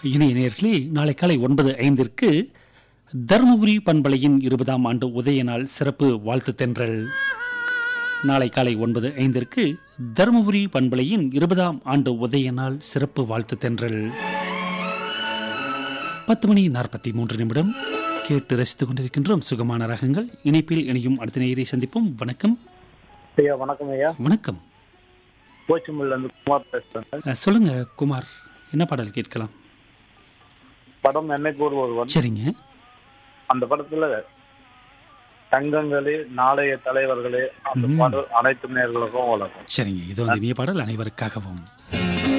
இணைய நேர்களே நாளை காலை ஒன்பது ஐந்திற்கு தருமபுரி பண்பலையின் இருபதாம் ஆண்டு உதய நாள் சிறப்பு வாழ்த்து தென்றல் நாளை காலை ஒன்பது ஐந்திற்கு தருமபுரி பண்பலையின் இருபதாம் ஆண்டு உதய நாள் சிறப்பு வாழ்த்து தென்றல் பத்து மணி நாற்பத்தி மூன்று நிமிடம் கேட்டு ரசித்துக் கொண்டிருக்கின்றோம் சுகமான ரகங்கள் இணைப்பில் இணையும் அடுத்த நேயரை சந்திப்போம் வணக்கம் ஐயா வணக்கம் ஐயா வணக்கம் கோச்சிமில்ல இருந்து குமார் பேசுறேன் அஹ், சொல்லுங்க குமார் என்ன பாடல் கேட்கலாம் படம் என்னைக்கு ஒரு ஒருவன் சரிங்க அந்த படத்துல தங்கங்களே நாளைய தலைவர்களே அந்த ம். பாடல் அனைத்து நேர்களுக்கும் வழக்கம் சரிங்க இது வந்து இனிய பாடல் அனைவருக்காகவும்